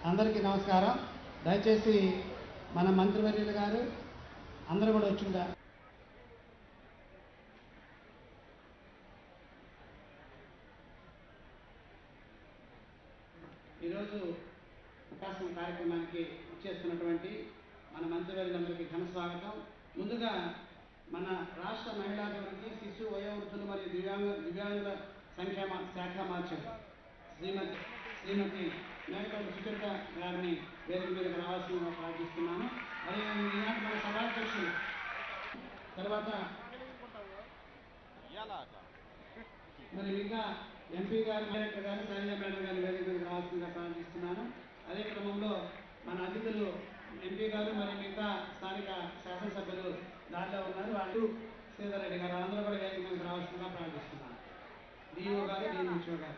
అందరికీ నమస్కారం దయచేసి మన మంత్రివర్యులు గారు అందరూ కూడా వచ్చిందా ఈరోజు ప్రకాశం కార్యక్రమానికి ఇచ్చేస్తున్నటువంటి మన మంత్రివర్యులందరికీ ఘన స్వాగతం ముందుగా మన రాష్ట్ర మహిళాభివృద్ధి శిశు వయోవృద్ధులు మరియు దివ్యాంగ దివ్యాంగుల సంక్షేమ శాఖ మార్చం శ్రీమతి శ్రీమతి మేకపాటి సుచరిత గారిని వేదిక మీదకి రావాల్సిందిగా ప్రార్థిస్తున్నాను మరియు ఈనాటి మన సభాధ్యక్షులు తర్వాత మరి ఇంకా ఎంపీ గారు డైరెక్టర్ గారు శైలజ మేడం గారి వేదిక మీదకి రావాల్సిందిగా ప్రార్థిస్తున్నాను అదే క్రమంలో మన అతిథులు ఎంపీ గారు మరి మిగతా స్థానిక శాసనసభ్యులు దాంట్లో ఉన్నారు వాళ్ళు శ్రీధర్ రెడ్డి గారు అందరూ కూడా వేదిక మీదకి రావాల్సిందిగా ప్రార్థిస్తున్నాను డిఓ గారు డిఎంహెచ్ఓ గారు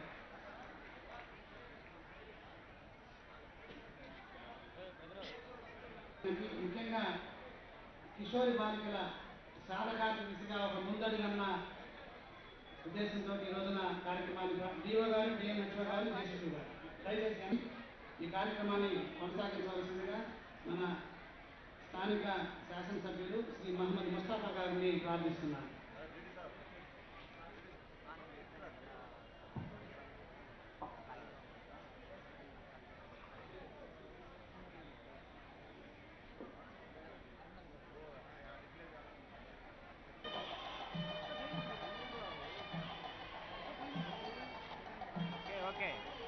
ముఖ్యంగా కిషోరి బాలికల సాధకాల దిశగా ఒక ముందడుగన్న ఉద్దేశంతో ఈ రోజున కార్యక్రమాన్ని డిఓ గారు డిఎంహెచ్ఓ గారు జేసీసీ గారు దయచేసి ఈ కార్యక్రమాన్ని కొనసాగించవలసిందిగా మన స్థానిక శాసనసభ్యులు శ్రీ మహమ్మద్ ముస్తాఫా గారిని ప్రార్థిస్తున్నాను ఓకే ఓకే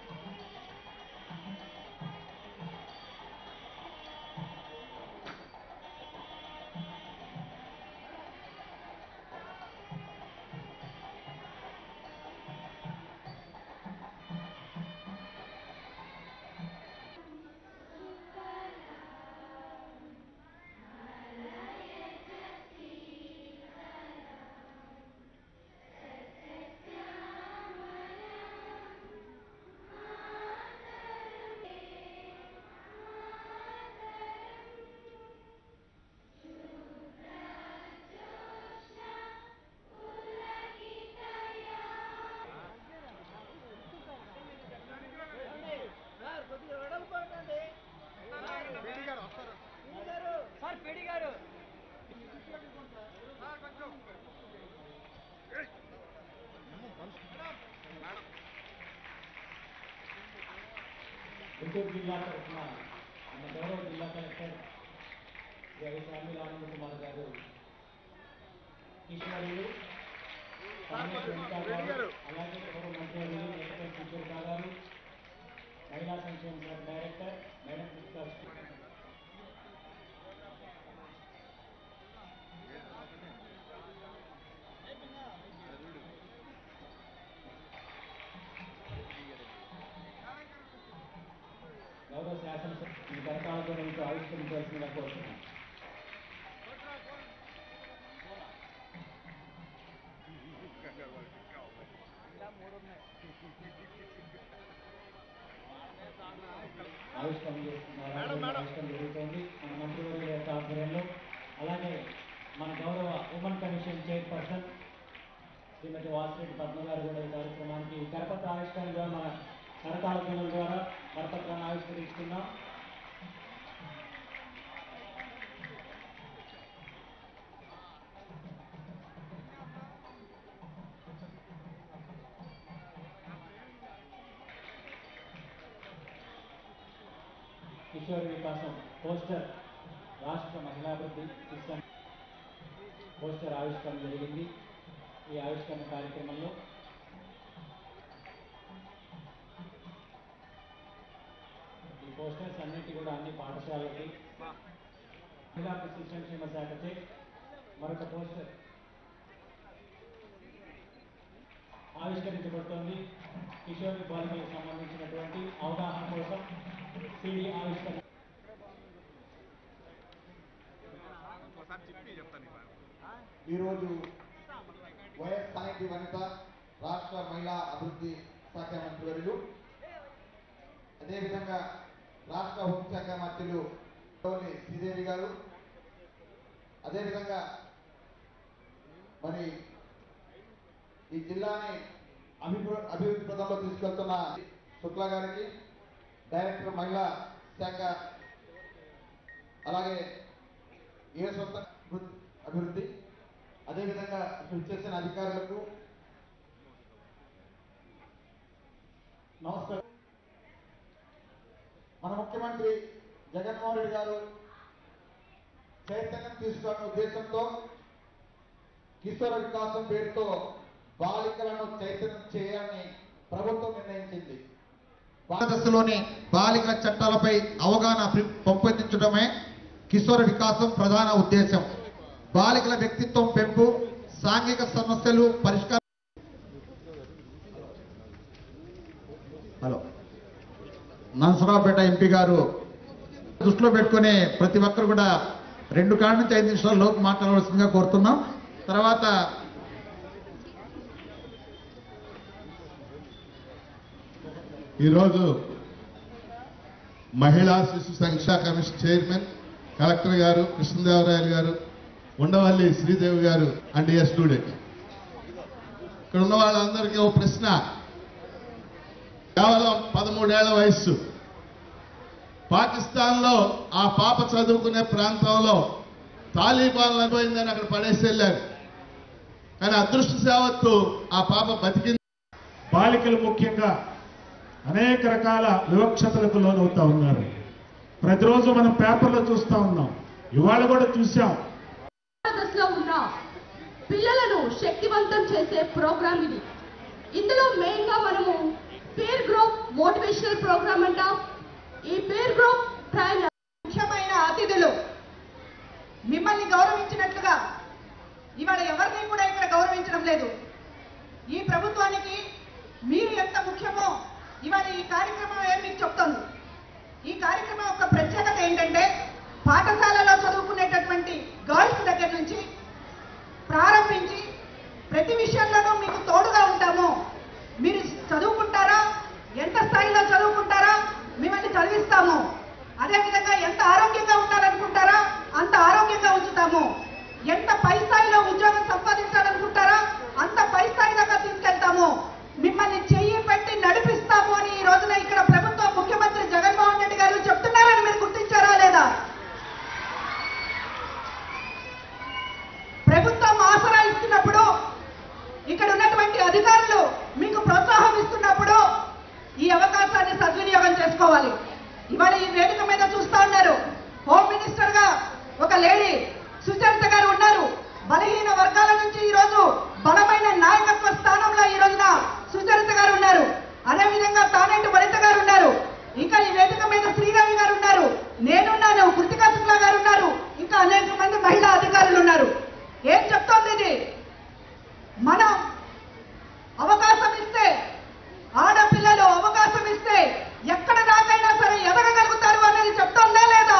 సార్ పెడి గారు గుంటూరు జిల్లా తరఫున మన గౌరవ జిల్లా కలెక్టర్ శ్రీ స్వామి ఆనంద్ కుమార్ గారు కిషోరులు కాంగ్రెస్ వెంకట గారు అలాగే గౌరవ మంత్రి వెంకట కిషోర్ గారు మహిళా సంక్షేమ శాఖ డైరెక్టర్ మేడం కృష్ణ గౌరవ శాసనసభ ఈ కరకాలతో నుంచి ఆవిష్కరించాల్సిందిగా కోరుతున్నాను ఆవిష్కరణ చేస్తున్నారు ఆవిష్కరణ జరుగుతోంది మన మంత్రివర్యుల యొక్క ఆధ్వర్యంలో అలాగే మన గౌరవ women commission chairperson Shrimati Vasireddy Padma garu కూడా ఈ కార్యక్రమానికి కరపత్ర ఆవిష్కరణ ద్వారా మన కరతాళ ధ్వనుల ద్వారా కరపత్రాన్ని ఆవిష్కరిస్తున్నాం కిషోర్ వికాసం పోస్టర్ రాష్ట్ర మహిళాభివృద్ధి సిస్టమ్ పోస్టర్ ఆవిష్కరణ జరిగింది ఈ ఆవిష్కరణ కార్యక్రమంలో ఈ పోస్టర్స్ అన్నిటి కూడా అన్ని పాఠశాలకి మహిళా శిశు సంక్షేమ శాఖచే మరొక పోస్టర్ ఆవిష్కరించబడుతోంది కిషోరి బాలికలకు సంబంధించినటువంటి అవగాహన కోసం సిడి ఆవిష్కరణ ఒకసారి చెప్పి చెప్తాను ఇవాళ ఈరోజు వైఎస్ సాహితీ వనిత రాష్ట్ర మహిళా అభివృద్ధి శాఖ మంత్రివర్యులు అదేవిధంగా రాష్ట్ర హోంశాఖ మంత్రులు గౌరవనీయ శ్రీదేవి గారు అదేవిధంగా మరి ఈ జిల్లాని అభివృ అభివృద్ధి పదంలో తీసుకెళ్తున్న శుక్లా గారికి డైరెక్టర్ మహిళా శాఖ అలాగే ఏ సొంత అభివృద్ధి అదేవిధంగా ఇక్కడ చేసిన అధికారులకు నమస్కారం మన ముఖ్యమంత్రి జగన్మోహన్ రెడ్డి గారు చైతన్యం తీసుకున్న ఉద్దేశంతో కిశోర వికాసం పేరుతో బాలికలను చైతన్యం చేయాలని ప్రభుత్వం నిర్ణయించింది దశలోని బాలికల చట్టాలపై అవగాహన పెం- పెంపొందించడమే కిశోర వికాసం ప్రధాన ఉద్దేశం బాలికల వ్యక్తిత్వం పెంపు సాంఘిక సమస్యలు పరిష్కారం హలో నరసరావుపేట ఎంపీ గారు దృష్టిలో పెట్టుకుని ప్రతి ఒక్కరు కూడా రెండు కాళ్ళ నుంచి ఐదు నిమిషాల లోపు మాట్లాడవలసిందిగా కోరుతున్నాం తర్వాత ఈరోజు మహిళా శిశు సంక్షేమ కమిషన్ చైర్మన్ కలెక్టర్ గారు కృష్ణదేవరాయలు గారు ఉండవల్లి శ్రీదేవి గారు అండ్ ఏ స్టూడెంట్ ఇక్కడ ఉన్న వాళ్ళందరికీ ఓ ప్రశ్న కేవలం పదమూడేళ్ల వయస్సు పాకిస్తాన్లో ఆ పాప చదువుకునే ప్రాంతంలో తాలిబాన్లు అయిపోయిందని అక్కడ పడేసి వెళ్ళారు కానీ అదృష్ట సేవత్తు ఆ పాప బతికింది బాలికలు ముఖ్యంగా అనేక రకాల వివక్షతలకు లోనవుతా ఉన్నారు ప్రతిరోజు మనం పేపర్లో చూస్తూ ఉన్నాం ఇవాళ కూడా చూసాం దశలో ఉన్న పిల్లలను శక్తివంతం చేసే ప్రోగ్రామ్ ఇది ఇందులో మెయిన్ గా మనము పేర్ గ్రూప్ మోటివేషనల్ ప్రోగ్రామ్ అంటాం ఈ పేర్ గ్రూప్ ప్రైమ్ ముఖ్యమైన అతిథులు మిమ్మల్ని గౌరవించినట్లుగా ఇవాళ ఎవరిని కూడా ఇక్కడ గౌరవించడం లేదు ఈ ప్రభుత్వానికి మీరు ఎంత ముఖ్యమో ఇవాళ ఈ కార్యక్రమం ఏం మీకు చెప్తుంది ఈ కార్యక్రమం యొక్క ప్రత్యేకత ఏంటంటే పాఠశాలలో చదువుకునేటటువంటి గర్ల్స్ దగ్గర నుంచి ప్రారంభించి ప్రతి విషయంలోనూ మీకు తోడుగా ఉంటాము మీరు చదువుకుంటారా ఎంత స్థాయిలో చదువుకుంటారా మిమ్మల్ని చదివిస్తాము అదేవిధంగా ఎంత ఆరోగ్యంగా ఉండాలనుకుంటారా అంత ఆరోగ్యంగా ఉంచుతాము ఎంత పై స్థాయిలో ఉద్యోగం సంపాదించాలనుకుంటారా అంత పై స్థాయి దాకా తీసుకెళ్తాము మిమ్మల్ని చెయ్యి పెట్టి నడిపిస్తాము అని ఈ రోజున ఇక్కడ ప్రభుత్వ ముఖ్యమంత్రి జగన్మోహన్ రెడ్డి గారు చెప్తున్నారని మీరు గుర్తించారా లేదా ప్రభుత్వం ఆసరా ఇస్తున్నప్పుడు ఇక్కడ ఉన్నటువంటి అధికారులు మీకు ప్రోత్సాహం ఇస్తున్నప్పుడు ఈ అవకాశాన్ని సద్వినియోగం చేసుకోవాలి ఇవాళ ఈ వేదిక మీద చూస్తా ఉన్నారు హోమ్ మినిస్టర్ గా ఒక లేడీ సుచరిత గారు ఉన్నారు బలహీన వర్గాల నుంచి ఈ రోజు బలమైన నాయకత్వ స్థానంలో ఈ రోజున సుచరిత గారు ఉన్నారు అదేవిధంగా తానేటి వనిత గారు ఉన్నారు ఇంకా ఈ వేదిక మీద శ్రీరవి గారు ఉన్నారు నేనున్నాను కృతికా శుక్లా గారు ఉన్నారు ఇంకా అనేక మంది మహిళా అధికారులు ఉన్నారు ఏం చెప్తోంది ఇది మనం అవకాశం ఇస్తే ఆడపిల్లలు అవకాశం ఇస్తే ఎక్కడ దాకైనా సరే ఎదగగలుగుతారు అనేది చెప్తోందా లేదా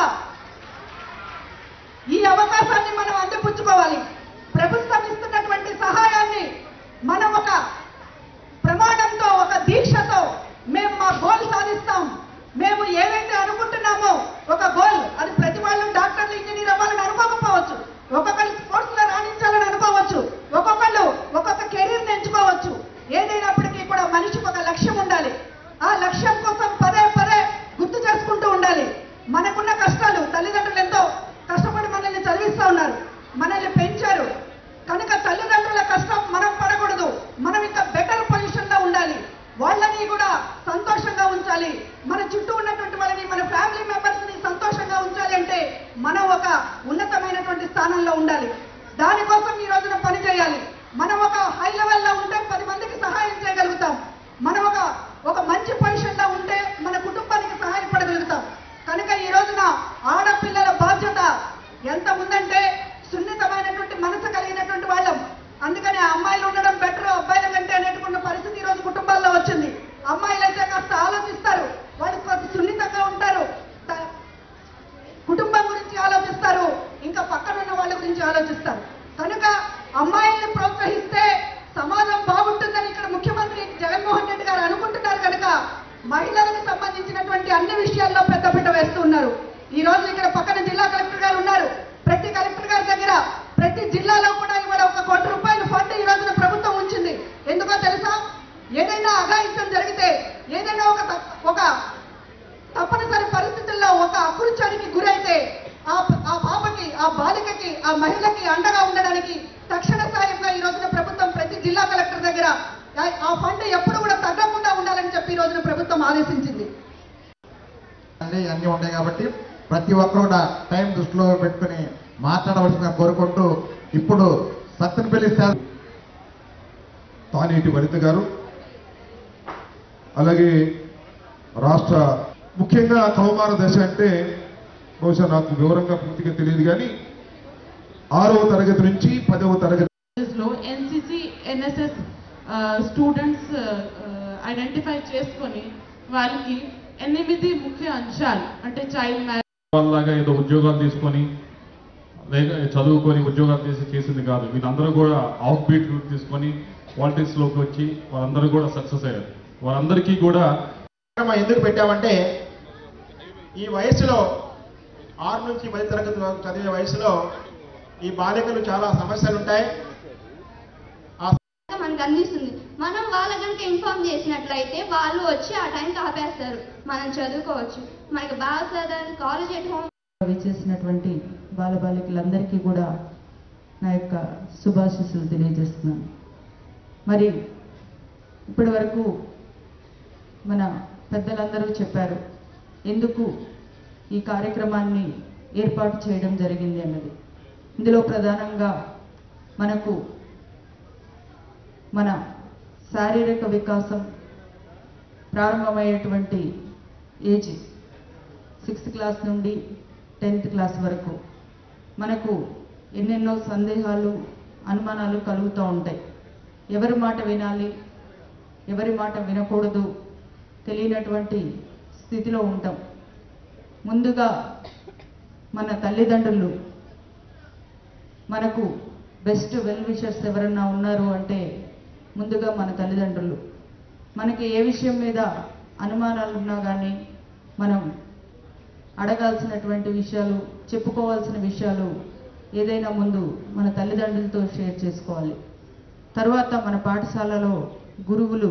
ఈ అవకాశాన్ని మనం అందిపుచ్చుకోవాలి ప్రభుత్వం ఇస్తున్నటువంటి సహాయాన్ని మనం ఒక ప్రమాణంతో ఒక దీక్షతో మేము మా గోల్ సాధిస్తాం మేము ఏవైతే అనుకుంటున్నామో ఒక గోల్ అది ప్రతి వాళ్ళు డాక్టర్లు ఇంజనీర్ అవ్వాలని అనుకోకపోవచ్చు ఒక్కొక్కరు స్పోర్ట్స్ లో రాణించాలని అనుకోవచ్చు ఒక్కొక్కళ్ళు ఒక్కొక్క కెరీర్ ఎంచుకోవచ్చు ఏదైనప్పటికీ కూడా మనిషికి ఒక లక్ష్యం ఉండాలి ఆ లక్ష్యం కోసం పదే పదే గుర్తు చేసుకుంటూ ఉండాలి మనకున్న కష్టాలు తల్లిదండ్రులు ఎంతో కష్టపడి మనల్ని చదివిస్తా ఉన్నారు మనల్ని పెంచారు కనుక తల్లిదండ్రుల కష్టం మనం పడకూడదు మనం ఇంకా బెటర్ పొజిషన్ లో ఉండాలి వాళ్ళని కూడా సంతోషంగా ఉంచాలి మన చుట్టూ ఉన్నటువంటి వాళ్ళని మన ఫ్యామిలీ మెంబర్స్ ని సంతోషంగా ఉంచాలి అంటే మనం ఒక ఉన్నతమైనటువంటి స్థానంలో ఉండాలి దానికోసం ఈ రోజున పని చేయాలి మనం ఒక హై లెవెల్లో ఉంటే పది మందికి సహాయం చేయగలుగుతాం మనం ఒక ఒక మంచి పొజిషన్ లో ఉంటే మన కుటుంబానికి సహాయపడగలుగుతాం కనుక ఈ రోజున ఆడపిల్లల బాధ్యత ఎంత ఉందంటే సున్నితమైనటువంటి మనసు కలిగినటువంటి వాళ్ళం అందుకని ఆ అమ్మాయిలు ఉండడం బెటర్ అబ్బాయిల కంటే అనేటుకున్న పరిస్థితి ఈ రోజు కుటుంబాల్లో వచ్చింది అమ్మాయిలు అయితే కాస్త ఆలోచిస్తారు వాళ్ళు కొంత సున్నితంగా ఉంటారు త- కుటుంబం గురించి ఆలోచిస్తారు ఇంకా పక్కన ఉన్న వాళ్ళ గురించి ఆలోచిస్తారు కనుక అమ్మాయిల్ని ప్రోత్సహిస్తే సమాజం బాగుంటుందని ఇక్కడ ముఖ్యమంత్రి జగన్మోహన్ రెడ్డి గారు అనుకుంటున్నారు కనుక మహిళలకు సంబంధించినటువంటి అన్ని విషయాల్లో పెద్దపీట వేస్తున్నారు ఈ రోజు ఇక్కడ పక్కన జిల్లా కలెక్టర్ గారు ఉన్నారు ప్రతి కలెక్టర్ గారి దగ్గర ప్రతి జిల్లాలో కూడా ఇవాళ ఒక కోటి రూపాయల ఫండ్ ఈ రోజున ప్రభుత్వం ఉంచింది ఎందుకో తెలుసా ఏదైనా అఘాయిత్యం జరిగితే ఏదైనా ఒక తప్- ఒక ఆ- ఆ ఫండ్ ఎప్పుడు కూడా తగ్గకుండా ఉండాలని చెప్పి ఈ రోజున ప్రభుత్వం ఆదేశించింది అన్నీ అన్నీ ఉన్నాయి కాబట్టి ప్రతి ఒక్కరు కూడా టైం దృష్టిలో పెట్టుకుని మాట్లాడవలసిందిగా కోరుకుంటూ ఇప్పుడు సత్తెనపల్లి శాసన తానేటి వనిత గారు అలాగే రాష్ట్ర ముఖ్యంగా కౌమార దశ అంటే బహుశా నాకు వివరంగా పూర్తిగా తెలియదు కానీ ఆరవ తరగతి నుంచి పదవ తరగతి లో ఎన్సిసి ఎన్ఎస్ఎస్ స్టూడెంట్స్ ఐడెంటిఫై చేసుకొని వాళ్ళకి ఎనిమిది ముఖ్య అంశాలు అంటే చైల్డ్ మ్యారేజ్ వాళ్ళలాగా ఏదో ఉద్యోగాలు తీసుకొని లేక చదువుకొని ఉద్యోగాలు చేసి చేసింది కాదు వీళ్ళందరూ కూడా ఆఫ్ బీట్ రూట్ తీసుకొని పాలిటిక్స్ లోకి వచ్చి వాళ్ళందరూ కూడా సక్సెస్ అయ్యారు వారందరికీ కూడా కార్యక్రమం ఎందుకు పెట్టామంటే ఈ వయసులో ఆరు నుంచి పది తరగతి వరకు చదివే వయసులో ఈ బాలికలు చాలా సమస్యలు ఉంటాయి మనకు అందిస్తుంది మనం వాళ్ళ కనుక ఇన్ఫార్మ్ చేసినట్లయితే వాళ్ళు వచ్చి ఆ టైంకి ఆపేస్తారు మనం చదువుకోవచ్చు మనకి బాగా చదవాలి కాలేజ్ ఎట్ హోమ్ విచ్చేసినటువంటి బాలబాలికలందరికీ కూడా నా యొక్క శుభాశీస్సులు తెలియజేస్తున్నాను మరి ఇప్పటి వరకు మన పెద్దలందరూ చెప్పారు ఎందుకు ఈ కార్యక్రమాన్ని ఏర్పాటు చేయడం జరిగింది అన్నది ఇందులో ప్రధానంగా మనకు మన శారీరక వికాసం ప్రారంభమయ్యేటువంటి ఏజ్ సిక్స్త్ క్లాస్ నుండి టెన్త్ క్లాస్ వరకు మనకు ఎన్నెన్నో సందేహాలు అనుమానాలు కలుగుతూ ఉంటాయి ఎవరి మాట వినాలి ఎవరి మాట వినకూడదు తెలియనటువంటి స్థితిలో ఉంటాం ముందుగా మన తల్లిదండ్రులు మనకు బెస్ట్ వెల్ విషర్స్ ఎవరన్నా ఉన్నారు అంటే ముందుగా మన తల్లిదండ్రులు మనకి ఏ విషయం మీద అనుమానాలు ఉన్నా కానీ మనం అడగాల్సినటువంటి విషయాలు చెప్పుకోవాల్సిన విషయాలు ఏదైనా ముందు మన తల్లిదండ్రులతో షేర్ చేసుకోవాలి తర్వాత మన పాఠశాలలో గురువులు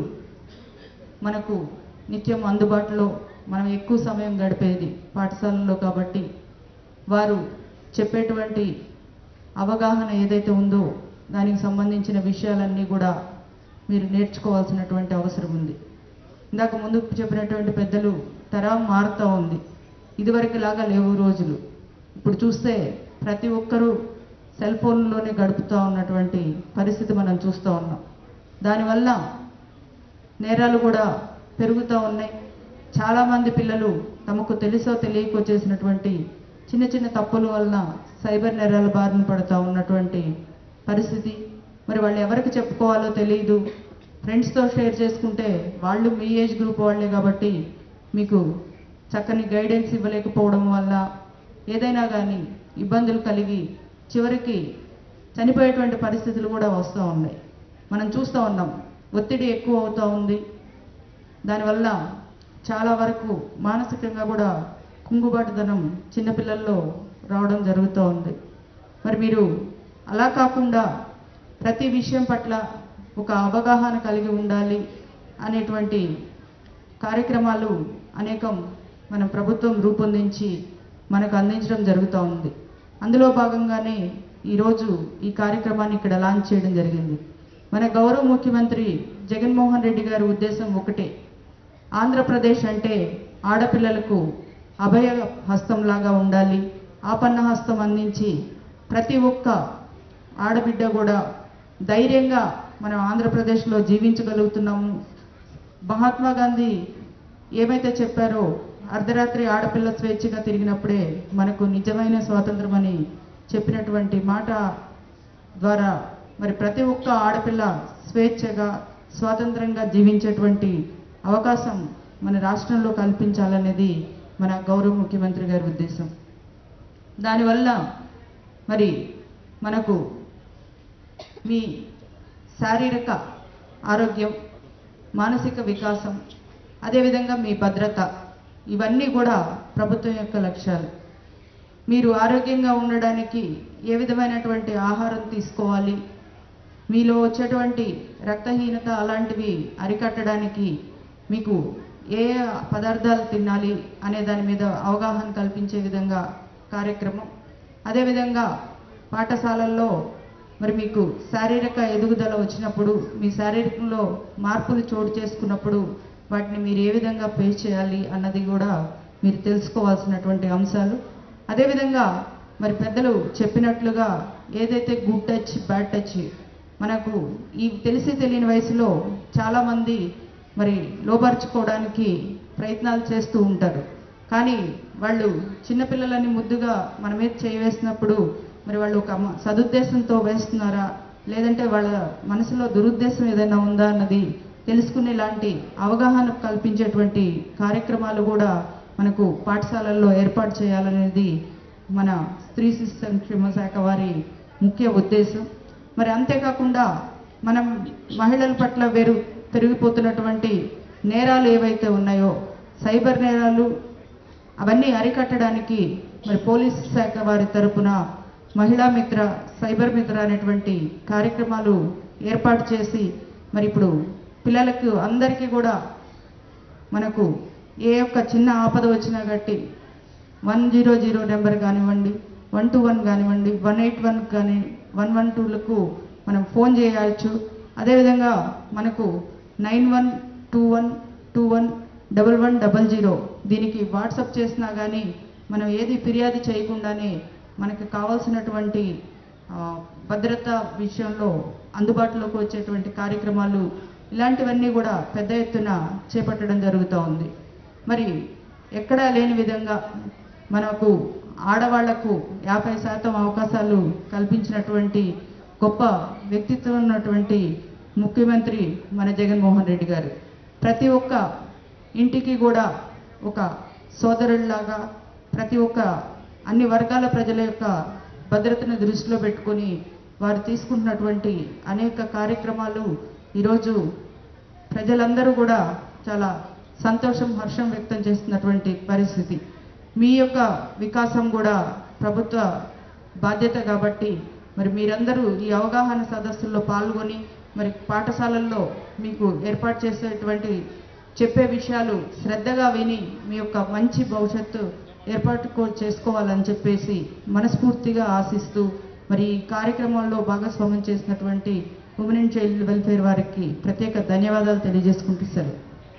మనకు నిత్యం అందుబాటులో మనం ఎక్కువ సమయం గడిపేది పాఠశాలలో కాబట్టి వారు చెప్పేటువంటి అవగాహన ఏదైతే ఉందో దానికి సంబంధించిన విషయాలన్నీ కూడా మీరు నేర్చుకోవాల్సినటువంటి అవసరం ఉంది ఇందాక ముందు చెప్పినటువంటి పెద్దలు తరం మారుతూ ఉంది ఇదివరకు లాగా లేవు రోజులు ఇప్పుడు చూస్తే ప్రతి ఒక్కరూ సెల్ ఫోన్లోనే గడుపుతూ ఉన్నటువంటి పరిస్థితి మనం చూస్తూ ఉన్నాం దానివల్ల నేరాలు కూడా పెరుగుతూ ఉన్నాయి చాలామంది పిల్లలు తమకు తెలుసో తెలియకో చేసినటువంటి చిన్న చిన్న తప్పుల వలన సైబర్ నేరాల బారిన పడుతూ ఉన్నటువంటి పరిస్థితి మరి వాళ్ళు ఎవరికి చెప్పుకోవాలో తెలియదు ఫ్రెండ్స్తో షేర్ చేసుకుంటే వాళ్ళు మీ ఏజ్ గ్రూప్ వాళ్ళే కాబట్టి మీకు చక్కని గైడెన్స్ ఇవ్వలేకపోవడం వల్ల ఏదైనా కానీ ఇబ్బందులు కలిగి చివరికి చనిపోయేటువంటి పరిస్థితులు కూడా వస్తూ ఉన్నాయి మనం చూస్తూ ఉన్నాం ఒత్తిడి ఎక్కువ అవుతూ ఉంది దానివల్ల చాలా వరకు మానసికంగా కూడా కుంగుబాటుదనం చిన్నపిల్లల్లో రావడం జరుగుతూ ఉంది మరి మీరు అలా కాకుండా ప్రతి విషయం పట్ల ఒక అవగాహన కలిగి ఉండాలి అనేటువంటి కార్యక్రమాలు అనేకం మన ప్రభుత్వం రూపొందించి మనకు అందించడం జరుగుతూ ఉంది అందులో భాగంగానే ఈరోజు ఈ కార్యక్రమాన్ని ఇక్కడ లాంచ్ చేయడం జరిగింది మన గౌరవ ముఖ్యమంత్రి జగన్మోహన్ రెడ్డి గారి ఉద్దేశం ఒకటే ఆంధ్రప్రదేశ్ అంటే ఆడపిల్లలకు అభయ హస్తంలాగా ఉండాలి ఆపన్న హస్తం అందించి ప్రతి ఒక్క ఆడబిడ్డ కూడా ధైర్యంగా మనం ఆంధ్రప్రదేశ్లో జీవించగలుగుతున్నాము మహాత్మా గాంధీ ఏమైతే చెప్పారో అర్ధరాత్రి ఆడపిల్ల స్వేచ్ఛగా తిరిగినప్పుడే మనకు నిజమైన స్వాతంత్రం అని చెప్పినటువంటి మాట ద్వారా మరి ప్రతి ఒక్క ఆడపిల్ల స్వేచ్ఛగా స్వాతంత్రంగా జీవించేటువంటి అవకాశం మన రాష్ట్రంలో కల్పించాలనేది మన గౌరవ ముఖ్యమంత్రి గారి ఉద్దేశం దానివల్ల మరి మనకు మీ శారీరక ఆరోగ్యం మానసిక వికాసం అదేవిధంగా మీ భద్రత ఇవన్నీ కూడా ప్రభుత్వం యొక్క లక్ష్యాలు మీరు ఆరోగ్యంగా ఉండడానికి ఏ విధమైనటువంటి ఆహారం తీసుకోవాలి మీలో వచ్చేటువంటి రక్తహీనత అలాంటివి అరికట్టడానికి మీకు ఏ పదార్థాలు తినాలి అనే దాని మీద అవగాహన కల్పించే విధంగా కార్యక్రమం అదేవిధంగా పాఠశాలల్లో మరి మీకు శారీరక ఎదుగుదల వచ్చినప్పుడు మీ శారీరకంలో మార్పులు చోటు చేసుకున్నప్పుడు వాటిని మీరు ఏ విధంగా ఫేస్ చేయాలి అన్నది కూడా మీరు తెలుసుకోవాల్సినటువంటి అంశాలు అదేవిధంగా మరి పెద్దలు చెప్పినట్లుగా ఏదైతే గుడ్ టచ్ బ్యాడ్ టచ్ మనకు ఈ తెలిసి తెలియని వయసులో చాలామంది మరి లోపరుచుకోవడానికి ప్రయత్నాలు చేస్తూ ఉంటారు కానీ వాళ్ళు చిన్నపిల్లలని ముద్దుగా మన మీద చేయి వేసినప్పుడు మరి వాళ్ళు ఒక మ- సదుద్దేశంతో వేస్తున్నారా లేదంటే వాళ్ళ మనసులో దురుద్దేశం ఏదైనా ఉందా అన్నది తెలుసుకునే లాంటి అవగాహన కల్పించేటువంటి కార్యక్రమాలు కూడా మనకు పాఠశాలల్లో ఏర్పాటు చేయాలనేది మన స్త్రీ శిశు సంక్షేమ శాఖ వారి ముఖ్య ఉద్దేశం మరి అంతేకాకుండా మనం మహిళల పట్ల వేరు పెరిగిపోతున్నటువంటి నేరాలు ఏవైతే ఉన్నాయో సైబర్ నేరాలు అవన్నీ అరికట్టడానికి మరి పోలీస్ శాఖ వారి తరపున మహిళా మిత్ర సైబర్ మిత్ర అనేటువంటి కార్యక్రమాలు ఏర్పాటు చేసి మరి ఇప్పుడు పిల్లలకు అందరికీ కూడా మనకు ఏ ఒక్క చిన్న ఆపద వచ్చినా గట్టి వన్ జీరో జీరో నెంబర్ కానివ్వండి వన్ టూ వన్ కానివ్వండి వన్ ఎయిట్ వన్ కానీ వన్ వన్ టూలకు మనం ఫోన్ చేయవచ్చు అదేవిధంగా మనకు nine one two one two one double one double zero దీనికి వాట్సప్ చేసినా కానీ మనం ఏది ఫిర్యాదు చేయకుండానే మనకు కావాల్సినటువంటి ఆ, భద్రత విషయంలో అందుబాటులోకి వచ్చేటువంటి కార్యక్రమాలు ఇలాంటివన్నీ కూడా పెద్ద ఎత్తున చేపట్టడం జరుగుతూ ఉంది మరి ఎక్కడా లేని విధంగా మనకు ఆడవాళ్లకు యాభై శాతం అవకాశాలు కల్పించినటువంటి గొప్ప వ్యక్తిత్వం ఉన్నటువంటి ముఖ్యమంత్రి మన జగన్మోహన్ రెడ్డి గారు ప్రతి ఒక్క ఇంటికి కూడా ఒక సోదరుడిలాగా ప్రతి ఒక్క అన్ని వర్గాల ప్రజల యొక్క భద్రతను దృష్టిలో పెట్టుకొని వారు తీసుకుంటున్నటువంటి అనేక కార్యక్రమాలు ఈరోజు ప్రజలందరూ కూడా చాలా సంతోషం హర్షం వ్యక్తం చేస్తున్నటువంటి పరిస్థితి మీ యొక్క వికాసం కూడా ప్రభుత్వ బాధ్యత కాబట్టి మరి మీరందరూ ఈ అవగాహన సదస్సుల్లో పాల్గొని మరి పాఠశాలల్లో మీకు ఏర్పాటు చేసేటువంటి చెప్పే విషయాలు శ్రద్ధగా విని మీ యొక్క మంచి భవిష్యత్తు ఏర్పాటు కో- చేసుకోవాలని చెప్పేసి మనస్ఫూర్తిగా ఆశిస్తూ మరి ఈ కార్యక్రమంలో భాగస్వామ్యం చేసినటువంటి ఉమెన్ అండ్ చైల్డ్ వెల్ఫేర్ వారికి ప్రత్యేక ధన్యవాదాలు తెలియజేసుకుంటూ సెలవు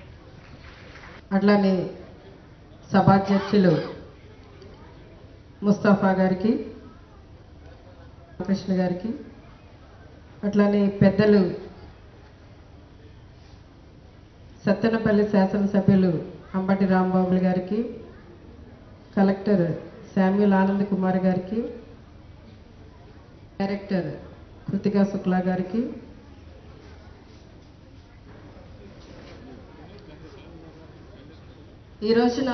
అట్లానే సభాధ్యక్షులు ముస్తఫా గారికి కృష్ణ గారికి అట్లానే పెద్దలు సత్తెనపల్లి శాసనసభ్యులు అంబటి రాంబాబులు గారికి కలెక్టర్ శామ్యుల్ ఆనంద్ కుమార్ గారికి డైరెక్టర్ కృతికా శుక్లా గారికి ఈ రోజున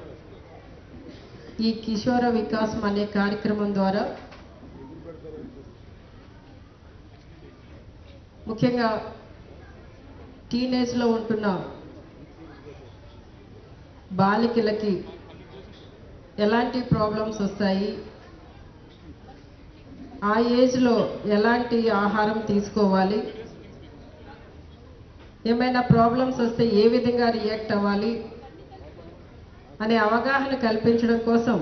ఈ కిషోర వికాసం అనే కార్యక్రమం ద్వారా ముఖ్యంగా టీనేజ్లో ఉంటున్న బాలికలకి ఎలాంటి ప్రాబ్లమ్స్ వస్తాయి ఆ ఏజ్లో ఎలాంటి ఆహారం తీసుకోవాలి ఏమైనా ప్రాబ్లమ్స్ వస్తే ఏ విధంగా రియాక్ట్ అవ్వాలి అనే అవగాహన కల్పించడం కోసం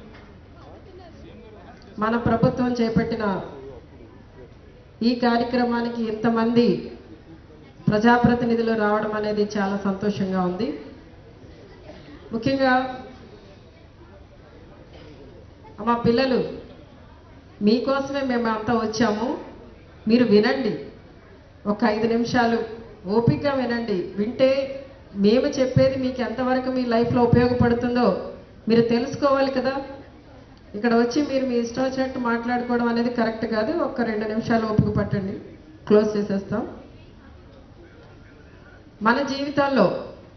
మన ప్రభుత్వం చేపట్టిన ఈ కార్యక్రమానికి ఇంతమంది ప్రజాప్రతినిధులు రావడం అనేది చాలా సంతోషంగా ఉంది ముఖ్యంగా మా పిల్లలు మీకోసమే మేము అంతా వచ్చాము మీరు వినండి ఒక ఐదు నిమిషాలు ఓపికగా వినండి వింటే మేము చెప్పేది మీకు ఎంతవరకు మీ లైఫ్లో ఉపయోగపడుతుందో మీరు తెలుసుకోవాలి కదా ఇక్కడ వచ్చి మీరు మీ ఇష్టం వచ్చినట్టు మాట్లాడుకోవడం అనేది కరెక్ట్ కాదు ఒక్క రెండు నిమిషాలు ఓపిక పట్టండి క్లోజ్ చేసేస్తాం మన జీవితాల్లో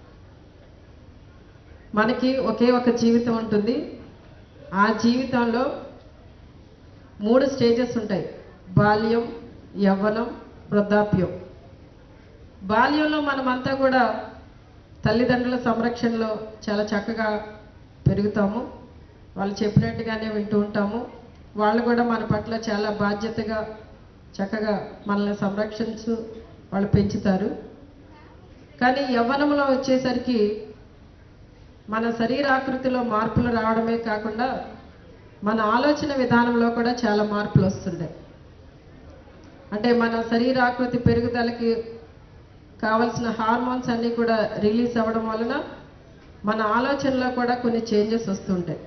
మనకి ఒకే ఒక జీవితం ఉంటుంది ఆ జీవితంలో మూడు స్టేజెస్ ఉంటాయి బాల్యం యవ్వనం వృద్ధాప్యం బాల్యంలో మనమంతా కూడా తల్లిదండ్రుల సంరక్షణలో చాలా చక్కగా పెరుగుతాము వాళ్ళు చెప్పినట్టుగానే వింటూ ఉంటాము వాళ్ళు కూడా మన పట్ల చాలా బాధ్యతగా చక్కగా మనల్ని సంరక్షించు వాళ్ళు పెంచుతారు కానీ యవ్వనంలో వచ్చేసరికి మన శరీరాకృతిలో మార్పులు రావడమే కాకుండా మన ఆలోచన విధానంలో కూడా చాలా మార్పులు వస్తుంటాయి అంటే మన శరీరాకృతి పెరుగుదలకి కావలసిన హార్మోన్స్ అన్నీ కూడా రిలీజ్ అవ్వడం వలన మన ఆలోచనలో కూడా కొన్ని చేంజెస్ వస్తుంటాయి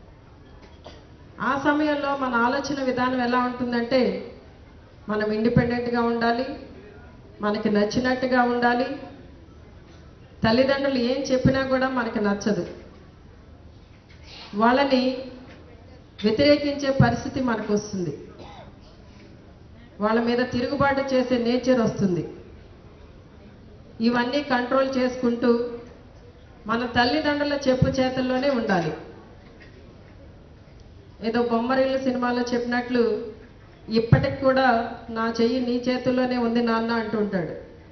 ఆ సమయంలో మన ఆలోచన విధానం ఎలా ఉంటుందంటే మనం ఇండిపెండెంట్గా ఉండాలి మనకి నచ్చినట్టుగా ఉండాలి తల్లిదండ్రులు ఏం చెప్పినా కూడా మనకి నచ్చదు వాళ్ళని వ్యతిరేకించే పరిస్థితి మనకు వస్తుంది వాళ్ళ మీద తిరుగుబాటు చేసే నేచర్ వస్తుంది ఇవన్నీ కంట్రోల్ చేసుకుంటూ మన తల్లిదండ్రుల చెప్పు చేతల్లోనే ఉండాలి ఏదో బొమ్మరిల్లు సినిమాలో చెప్పినట్లు ఇప్పటికి కూడా నా చెయ్యి నీ చేతుల్లోనే ఉంది నాన్న అంటుంటాడు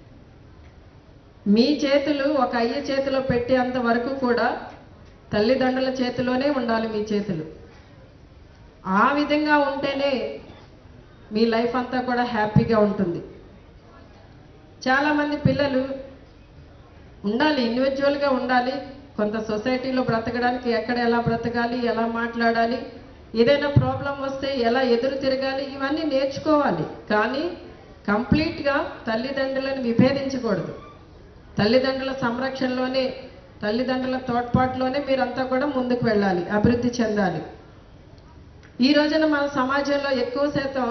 మీ చేతులు ఒక అయ్య చేతిలో పెట్టేంత వరకు కూడా తల్లిదండ్రుల చేతిలోనే ఉండాలి మీ చేతులు ఆ విధంగా ఉంటేనే మీ లైఫ్ అంతా కూడా హ్యాపీగా ఉంటుంది చాలామంది పిల్లలు ఉండాలి ఇండివిజువల్గా ఉండాలి కొంత సొసైటీలో బ్రతకడానికి ఎక్కడ ఎలా బ్రతకాలి ఎలా మాట్లాడాలి ఏదైనా ప్రాబ్లం వస్తే ఎలా ఎదురు తిరగాలి ఇవన్నీ నేర్చుకోవాలి కానీ కంప్లీట్గా తల్లిదండ్రులను విభేదించకూడదు తల్లిదండ్రుల సంరక్షణలోనే తల్లిదండ్రుల తోడ్పాటులోనే మీరంతా కూడా ముందుకు వెళ్ళాలి అభివృద్ధి చెందాలి ఈ రోజున మన సమాజంలో ఎక్కువ శాతం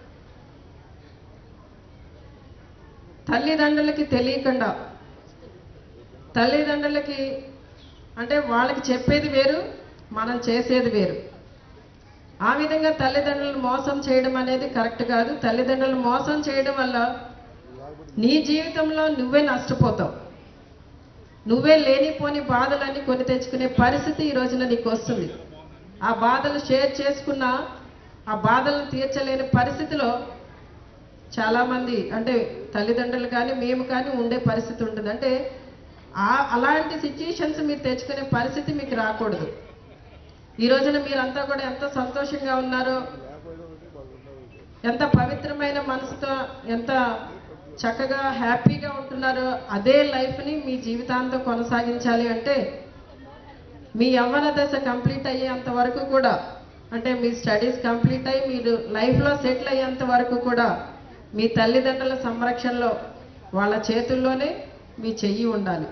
తల్లిదండ్రులకి తెలియకుండా తల్లిదండ్రులకి అంటే వాళ్ళకి చెప్పేది వేరు మనం చేసేది వేరు ఆ విధంగా తల్లిదండ్రులను మోసం చేయడం అనేది కరెక్ట్ కాదు తల్లిదండ్రులు మోసం చేయడం వల్ల నీ జీవితంలో నువ్వే నష్టపోతావు నువ్వే లేనిపోని బాధలన్నీ కొని తెచ్చుకునే పరిస్థితి ఈ రోజున నీకు వస్తుంది ఆ బాధలు షేర్ చేసుకున్న ఆ బాధలను తీర్చలేని పరిస్థితిలో చాలామంది అంటే తల్లిదండ్రులు కానీ మేము కానీ ఉండే పరిస్థితి ఉంటుంది అంటే ఆ అలాంటి సిచ్యుయేషన్స్ మీరు తెచ్చుకునే పరిస్థితి మీకు రాకూడదు ఈ రోజున మీరంతా కూడా ఎంత సంతోషంగా ఉన్నారో ఎంత పవిత్రమైన మనసుతో ఎంత చక్కగా హ్యాపీగా ఉంటున్నారో అదే లైఫ్ని మీ జీవితాంతం కొనసాగించాలి అంటే మీ యవ్వన దశ కంప్లీట్ అయ్యేంత వరకు కూడా అంటే మీ స్టడీస్ కంప్లీట్ అయ్యి మీరు లైఫ్లో సెటిల్ అయ్యేంత వరకు కూడా మీ తల్లిదండ్రుల సంరక్షణలో వాళ్ళ చేతుల్లోనే మీ చెయ్యి ఉండాలి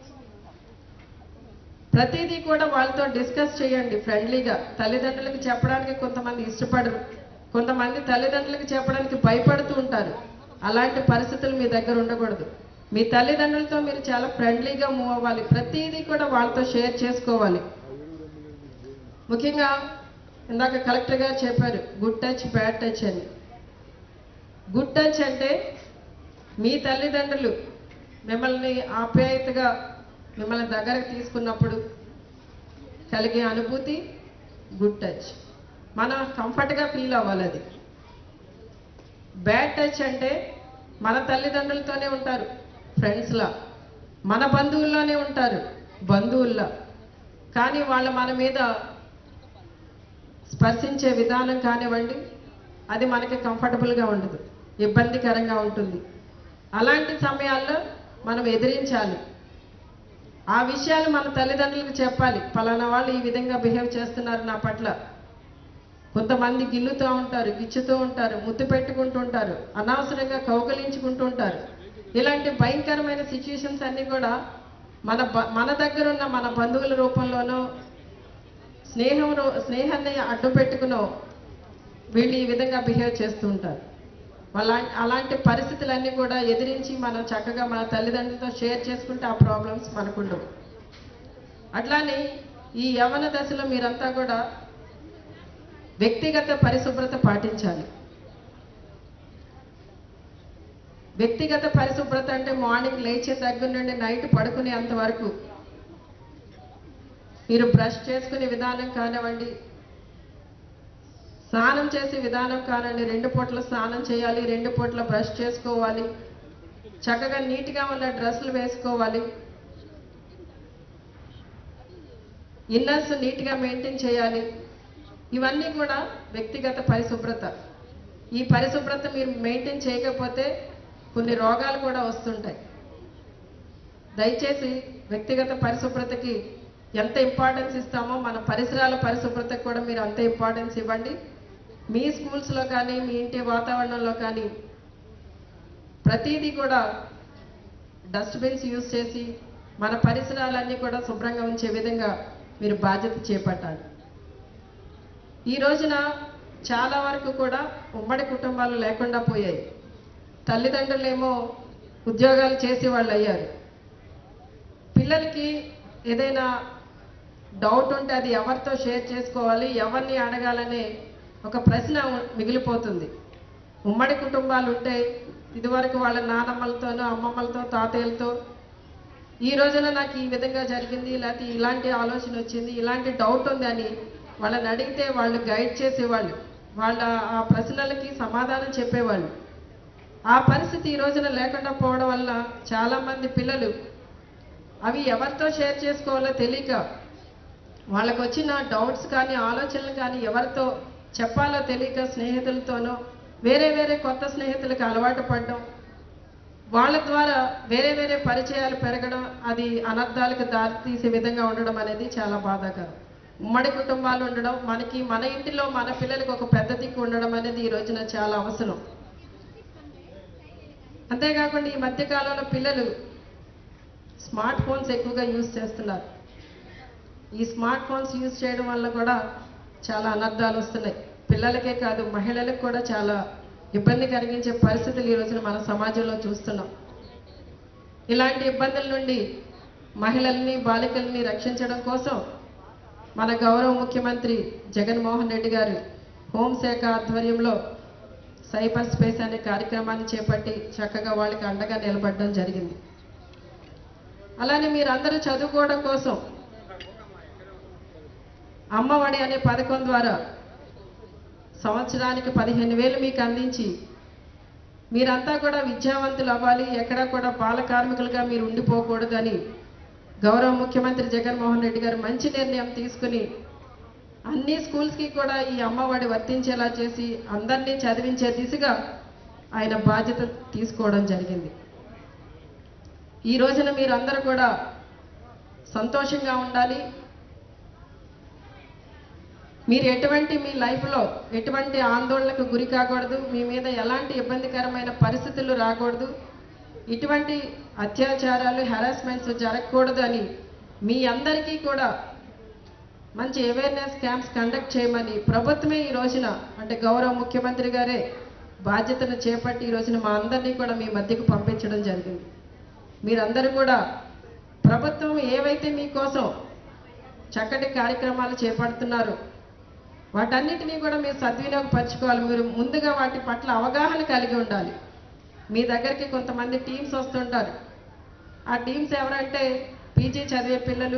ప్రతిదీ కూడా వాళ్ళతో డిస్కస్ చేయండి ఫ్రెండ్లీగా తల్లిదండ్రులకు చెప్పడానికి కొంతమంది ఇష్టపడరు కొంతమంది తల్లిదండ్రులకు చెప్పడానికి భయపడుతూ ఉంటారు అలాంటి పరిస్థితులు మీ దగ్గర ఉండకూడదు మీ తల్లిదండ్రులతో మీరు చాలా ఫ్రెండ్లీగా మూవ్ అవ్వాలి ప్రతిదీ కూడా వాళ్ళతో షేర్ చేసుకోవాలి ముఖ్యంగా ఇందాక కలెక్టర్ గారు చెప్పారు గుడ్ టచ్ బ్యాడ్ టచ్ అని గుడ్ టచ్ అంటే మీ తల్లిదండ్రులు మిమ్మల్ని ఆప్యాయతగా మిమ్మల్ని దగ్గరకు తీసుకున్నప్పుడు కలిగే అనుభూతి గుడ్ టచ్ మనం కంఫర్ట్గా ఫీల్ అవ్వాలి అది బ్యాడ్ టచ్ అంటే మన తల్లిదండ్రులతోనే ఉంటారు ఫ్రెండ్స్లా మన బంధువుల్లోనే ఉంటారు బంధువుల్లా కానీ వాళ్ళ మన మీద స్పర్శించే విధానం కానివ్వండి అది మనకి కంఫర్టబుల్గా ఉండదు ఇబ్బందికరంగా ఉంటుంది అలాంటి సమయాల్లో మనం ఎదిరించాలి ఆ విషయాలు మన తల్లిదండ్రులకు చెప్పాలి ఫలానా వాళ్ళు ఈ విధంగా బిహేవ్ చేస్తున్నారు నా పట్ల కొంతమంది గిల్లుతూ ఉంటారు గిచ్చుతూ ఉంటారు ముద్దు పెట్టుకుంటూ ఉంటారు అనవసరంగా కౌగలించుకుంటూ ఉంటారు ఇలాంటి భయంకరమైన సిచ్యుయేషన్స్ అన్నీ కూడా మన బ- మన దగ్గర ఉన్న మన బంధువుల రూపంలోనో స్నేహం రూ- స్నేహాన్ని అడ్డు పెట్టుకునో వీళ్ళు ఈ విధంగా బిహేవ్ చేస్తూ ఉంటారు వాళ్ళ అలాంటి పరిస్థితులన్నీ కూడా ఎదిరించి మనం చక్కగా మన తల్లిదండ్రులతో షేర్ చేసుకుంటే ఆ ప్రాబ్లమ్స్ మనకుండవు అట్లానే ఈ యవన దశలో మీరంతా కూడా వ్యక్తిగత పరిశుభ్రత పాటించాలి వ్యక్తిగత పరిశుభ్రత అంటే మార్నింగ్ లేచే దగ్గర నుండి నైట్ పడుకునేంత వరకు మీరు బ్రష్ చేసుకునే విధానం కానివ్వండి స్నానం చేసే విధానం కానివ్వండి రెండు పూట్ల స్నానం చేయాలి రెండు పూట్ల బ్రష్ చేసుకోవాలి చక్కగా నీట్గా ఉన్న డ్రెస్సులు వేసుకోవాలి ఇన్నర్స్ నీట్గా మెయింటైన్ చేయాలి ఇవన్నీ కూడా వ్యక్తిగత పరిశుభ్రత ఈ పరిశుభ్రత మీరు మెయింటైన్ చేయకపోతే కొన్ని రోగాలు కూడా వస్తుంటాయి దయచేసి వ్యక్తిగత పరిశుభ్రతకి ఎంత ఇంపార్టెన్స్ ఇస్తామో మన పరిసరాల పరిశుభ్రతకు కూడా మీరు అంత ఇంపార్టెన్స్ ఇవ్వండి మీ స్కూల్స్లో కానీ మీ ఇంటి వాతావరణంలో కానీ ప్రతిదీ కూడా డస్ట్బిన్స్ యూజ్ చేసి మన పరిసరాలన్నీ కూడా శుభ్రంగా ఉంచే విధంగా మీరు బాధ్యత చేపట్టాలి ఈ రోజున చాలా వరకు కూడా ఉమ్మడి కుటుంబాలు లేకుండా పోయాయి తల్లిదండ్రులేమో ఉద్యోగాలు చేసే వాళ్ళు అయ్యారు పిల్లలకి ఏదైనా డౌట్ ఉంటే అది ఎవరితో షేర్ చేసుకోవాలి ఎవరిని అడగాలనే ఒక ప్రశ్న ఉ- మిగిలిపోతుంది ఉమ్మడి కుటుంబాలు ఉంటే ఇదివరకు వాళ్ళ నానమ్మలతోనో అమ్మమ్మలతో తాతయ్యలతో ఈ రోజున నాకు ఈ విధంగా జరిగింది లేకపోతే ఇలాంటి ఆలోచన వచ్చింది ఇలాంటి డౌట్ ఉంది అని వాళ్ళని అడిగితే వాళ్ళు గైడ్ చేసేవాళ్ళు వాళ్ళ ఆ ప్రశ్నలకి సమాధానం చెప్పేవాళ్ళు ఆ పరిస్థితి ఈ రోజున లేకుండా పోవడం వల్ల చాలామంది పిల్లలు అవి ఎవరితో షేర్ చేసుకోవాలో తెలియక వాళ్ళకు వచ్చిన డౌట్స్ కానీ ఆలోచనలు కానీ ఎవరితో చెప్పాలో తెలియక స్నేహితులతోనో వేరే వేరే కొత్త స్నేహితులకు అలవాటు పడడం వాళ్ళ ద్వారా వేరే వేరే పరిచయాలు పెరగడం అది అనర్థాలకు దారితీసే విధంగా ఉండడం అనేది చాలా బాధాకరం ఉమ్మడి కుటుంబాలు ఉండడం మనకి మన ఇంటిలో మన పిల్లలకు ఒక పెద్ద దిక్కు ఉండడం అనేది ఈ రోజున చాలా అవసరం అంతేకాకుండా ఈ మధ్య కాలంలో పిల్లలు స్మార్ట్ ఫోన్స్ ఎక్కువగా యూజ్ చేస్తున్నారు ఈ స్మార్ట్ ఫోన్స్ యూజ్ చేయడం వల్ల కూడా చాలా అనర్థాలు వస్తున్నాయి పిల్లలకే కాదు మహిళలకు కూడా చాలా ఇబ్బంది కలిగించే పరిస్థితులు ఈ రోజున మన సమాజంలో చూస్తున్నాం ఇలాంటి ఇబ్బందుల నుండి మహిళల్ని బాలికల్ని రక్షించడం కోసం మన గౌరవ ముఖ్యమంత్రి జగన్మోహన్ రెడ్డి గారు హోంశాఖ ఆధ్వర్యంలో సైబర్ స్పేస్ అనే కార్యక్రమాన్ని చేపట్టి చక్కగా వాళ్ళకి అండగా నిలబడడం జరిగింది అలానే మీరందరూ చదువుకోవడం కోసం అమ్మఒడి అనే పథకం ద్వారా సంవత్సరానికి పదిహేను వేలు మీకు అందించి మీరంతా కూడా విద్యావంతులు అవ్వాలి ఎక్కడా కూడా బాల కార్మికులుగా మీరు ఉండిపోకూడదని గౌరవ ముఖ్యమంత్రి జగన్మోహన్ రెడ్డి గారు మంచి నిర్ణయం తీసుకుని అన్ని స్కూల్స్కి కూడా ఈ అమ్మఒడి వర్తించేలా చేసి అందరినీ చదివించే దిశగా ఆయన బాధ్యత తీసుకోవడం జరిగింది ఈ రోజున మీరందరూ కూడా సంతోషంగా ఉండాలి మీరు ఎటువంటి మీ లైఫ్లో ఎటువంటి ఆందోళనకు గురి కాకూడదు మీ మీద ఎలాంటి ఇబ్బందికరమైన పరిస్థితులు రాకూడదు ఇటువంటి అత్యాచారాలు హెరాస్మెంట్స్ జరగకూడదు అని మీ అందరికీ కూడా మంచి అవేర్నెస్ క్యాంప్స్ కండక్ట్ చేయమని ప్రభుత్వమే ఈ రోజున అంటే గౌరవ ముఖ్యమంత్రి గారే బాధ్యతను చేపట్టి ఈ రోజున మా అందరినీ కూడా మీ మధ్యకు పంపించడం జరిగింది మీరందరూ కూడా ప్రభుత్వం ఏవైతే మీకోసం చక్కటి కార్యక్రమాలు చేపడుతున్నారో వాటన్నిటినీ కూడా మీరు సద్వినియోగపరచుకోవాలి మీరు ముందుగా వాటి పట్ల అవగాహన కలిగి ఉండాలి మీ దగ్గరికి కొంతమంది టీమ్స్ వస్తుంటారు ఆ టీమ్స్ ఎవరంటే పీజీ చదివే పిల్లలు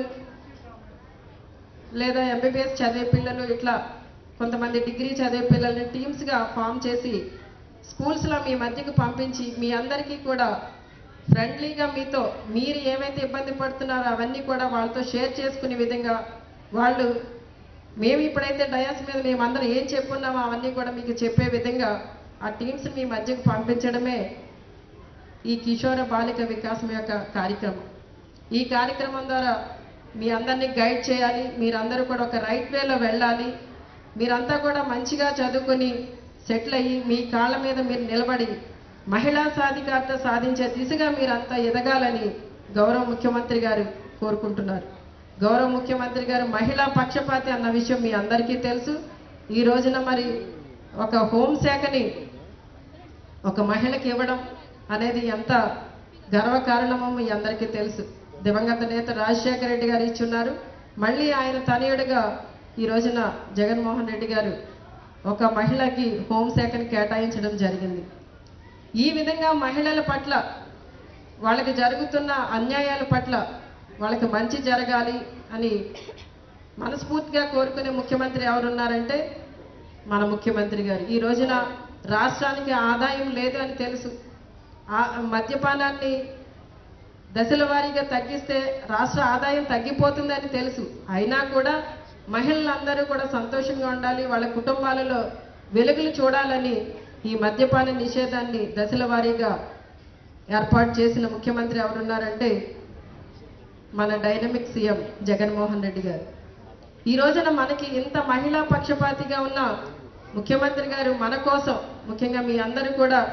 లేదా ఎంబీబీఎస్ చదివే పిల్లలు ఇట్లా కొంతమంది డిగ్రీ చదివే పిల్లల్ని టీమ్స్గా ఫామ్ చేసి స్కూల్స్లో మీ మధ్యకు పంపించి మీ అందరికీ కూడా ఫ్రెండ్లీగా మీతో మీరు ఏమైతే ఇబ్బంది పడుతున్నారో అవన్నీ కూడా వాళ్ళతో షేర్ చేసుకునే విధంగా వాళ్ళు మేము ఇప్పుడైతే డయాస్ మీద మేమందరం ఏం చెప్పున్నామో అవన్నీ కూడా మీకు చెప్పే విధంగా ఆ టీమ్స్ మీ మధ్యకు పంపించడమే ఈ కిషోర బాలిక వికాసం యొక్క కార్యక్రమం ఈ కార్యక్రమం ద్వారా మీ అందరినీ గైడ్ చేయాలి మీరందరూ కూడా ఒక రైట్ వేలో వెళ్ళాలి మీరంతా కూడా మంచిగా చదువుకొని సెటిల్ అయ్యి మీ కాళ్ళ మీద మీరు నిలబడి మహిళా సాధికారత సాధించే దిశగా మీరంతా ఎదగాలని గౌరవ ముఖ్యమంత్రి గారు కోరుకుంటున్నారు గౌరవ ముఖ్యమంత్రి గారు మహిళా పక్షపాతి అన్న విషయం మీ అందరికీ తెలుసు ఈ రోజున మరి ఒక హోంశాఖని ఒక మహిళకి ఇవ్వడం అనేది ఎంత గర్వకారణమో మీ అందరికీ తెలుసు దివంగత నేత రాజశేఖర రెడ్డి గారు ఇచ్చున్నారు మళ్ళీ ఆయన తనయుడిగా ఈ రోజున జగన్మోహన్ రెడ్డి గారు ఒక మహిళకి హోంశాఖని కేటాయించడం జరిగింది ఈ విధంగా మహిళల పట్ల వాళ్ళకి జరుగుతున్న అన్యాయాల పట్ల వాళ్ళకి మంచి జరగాలి అని మనస్ఫూర్తిగా కోరుకునే ముఖ్యమంత్రి ఎవరున్నారంటే మన ముఖ్యమంత్రి గారు ఈ రోజున రాష్ట్రానికి ఆదాయం లేదు అని తెలుసు ఆ మద్యపానాన్ని దశల వారీగా తగ్గిస్తే రాష్ట్ర ఆదాయం తగ్గిపోతుందని తెలుసు అయినా కూడా మహిళలందరూ కూడా సంతోషంగా ఉండాలి వాళ్ళ కుటుంబాలలో వెలుగులు చూడాలని ఈ మద్యపాన నిషేధాన్ని దశల వారీగా ఏర్పాటు చేసిన ముఖ్యమంత్రి ఎవరున్నారంటే మన డైనమిక్ సీఎం జగన్మోహన్ రెడ్డి గారు ఈ రోజున మనకి ఇంత మహిళా పక్షపాతిగా ఉన్న ముఖ్యమంత్రి గారు మన కోసం ముఖ్యంగా మీ అందరూ కూడా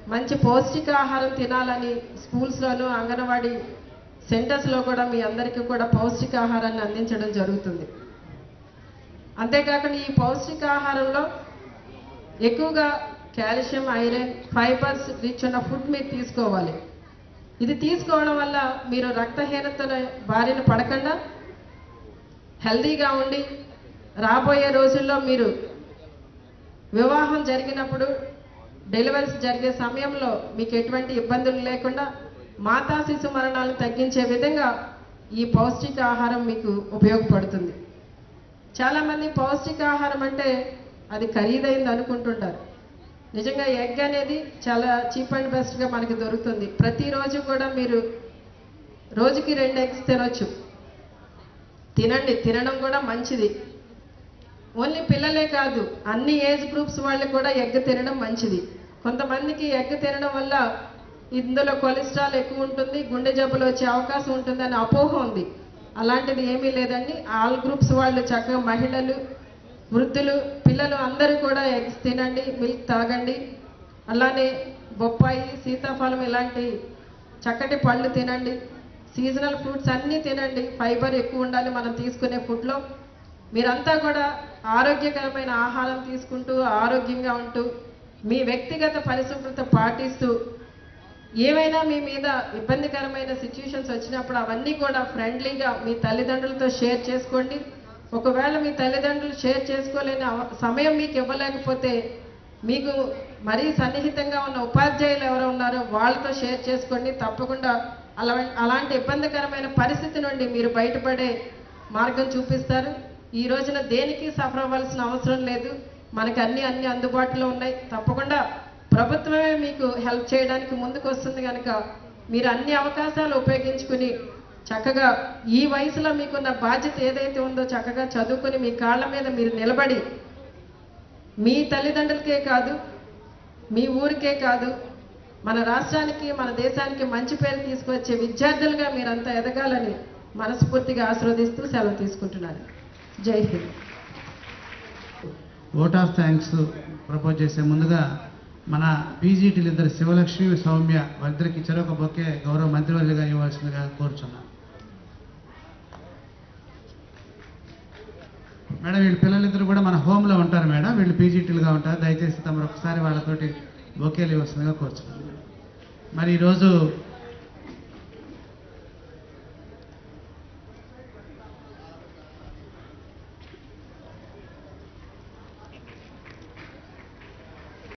మంచి పౌష్టికాహారం తినాలని స్కూల్స్లోను అంగన్వాడీ సెంటర్స్లో కూడా మీ అందరికీ కూడా పౌష్టికాహారాన్ని అందించడం జరుగుతుంది అంతేకాకుండా ఈ పౌష్టికాహారంలో ఎక్కువగా కాల్షియం ఐరన్ ఫైబర్స్ రిచ్ ఉన్న ఫుడ్ మీరు తీసుకోవాలి ఇది తీసుకోవడం వల్ల మీరు రక్తహీనత బారిన పడకుండా హెల్దీగా ఉండి రాబోయే రోజుల్లో మీరు వివాహం జరిగినప్పుడు డెలివరీస్ జరిగే సమయంలో మీకు ఎటువంటి ఇబ్బందులు లేకుండా మాతా శిశు మరణాలను తగ్గించే విధంగా ఈ పౌష్టికాహారం మీకు ఉపయోగపడుతుంది చాలామంది పౌష్టికాహారం అంటే అది ఖరీదైంది అనుకుంటుంటారు నిజంగా ఎగ్ అనేది చాలా చీప్ అండ్ బెస్ట్గా మనకి దొరుకుతుంది ప్రతిరోజు కూడా మీరు రోజుకి రెండు ఎగ్స్ తినొచ్చు తినండి తినడం కూడా మంచిది ఓన్లీ పిల్లలే కాదు అన్ని ఏజ్ గ్రూప్స్ వాళ్ళు కూడా ఎగ్ తినడం మంచిది కొంతమందికి ఎగ్ తినడం వల్ల ఇందులో కొలెస్ట్రాల్ ఎక్కువ ఉంటుంది గుండె జబ్బులు వచ్చే అవకాశం ఉంటుందని అపోహ ఉంది అలాంటిది ఏమీ లేదండి ఆల్ గ్రూప్స్ వాళ్ళు చక్కగా మహిళలు వృద్ధులు పిల్లలు అందరూ కూడా ఎగ్స్ తినండి మిల్క్ తాగండి అలానే బొప్పాయి సీతాఫలం ఇలాంటి చక్కటి పళ్ళు తినండి సీజనల్ ఫ్రూట్స్ అన్నీ తినండి ఫైబర్ ఎక్కువ ఉండాలి మనం తీసుకునే ఫుడ్లో మీరంతా కూడా ఆరోగ్యకరమైన ఆహారం తీసుకుంటూ ఆరోగ్యంగా ఉంటూ మీ వ్యక్తిగత పరిశుభ్రత పాటిస్తూ ఏమైనా మీ మీద ఇబ్బందికరమైన సిచ్యుయేషన్స్ వచ్చినప్పుడు అవన్నీ కూడా ఫ్రెండ్లీగా మీ తల్లిదండ్రులతో షేర్ చేసుకోండి ఒకవేళ మీ తల్లిదండ్రులు షేర్ చేసుకోలేని అవ- సమయం మీకు ఇవ్వలేకపోతే మీకు మరీ సన్నిహితంగా ఉన్న ఉపాధ్యాయులు ఎవరు ఉన్నారో వాళ్ళతో షేర్ చేసుకోండి తప్పకుండా అలా అలాంటి ఇబ్బందికరమైన పరిస్థితి నుండి మీరు బయటపడే మార్గం చూపిస్తారు ఈ రోజున దేనికి సఫర్ అవ్వాల్సిన అవసరం లేదు మనకి అన్ని అన్ని అందుబాటులో ఉన్నాయి తప్పకుండా ప్రభుత్వమే మీకు హెల్ప్ చేయడానికి ముందుకు వస్తుంది కనుక మీరు అన్ని అవకాశాలు ఉపయోగించుకుని చక్కగా ఈ వయసులో మీకున్న బాధ్యత ఏదైతే ఉందో చక్కగా చదువుకుని మీ కాళ్ళ మీద మీరు నిలబడి మీ తల్లిదండ్రులకే కాదు మీ ఊరికే కాదు మన రాష్ట్రానికి మన దేశానికి మంచి పేరు తీసుకువచ్చే విద్యార్థులుగా మీరంతా ఎదగాలని మనస్ఫూర్తిగా ఆశీర్వదిస్తూ సెలవు తీసుకుంటున్నాను Jai Hind vote of thanks propose చేసే ముందుగా మన పీజీటీలు ఇద్దరు శివలక్ష్మి సౌమ్య వాళ్ళిద్దరికి చెరొక బొకే గౌరవ మంత్రివర్యులుగా ఇవ్వాల్సిందిగా కోరుచున్నాను మేడం వీళ్ళ పిల్లలిద్దరు కూడా మన హోమ్లో ఉంటారు మేడం వీళ్ళు పీజీటీలుగా ఉంటారు దయచేసి తమరు ఒకసారి వాళ్ళతోటి బొకేలు ఇవ్వాల్సిందిగా కోరుచున్నాను మరి ఈరోజు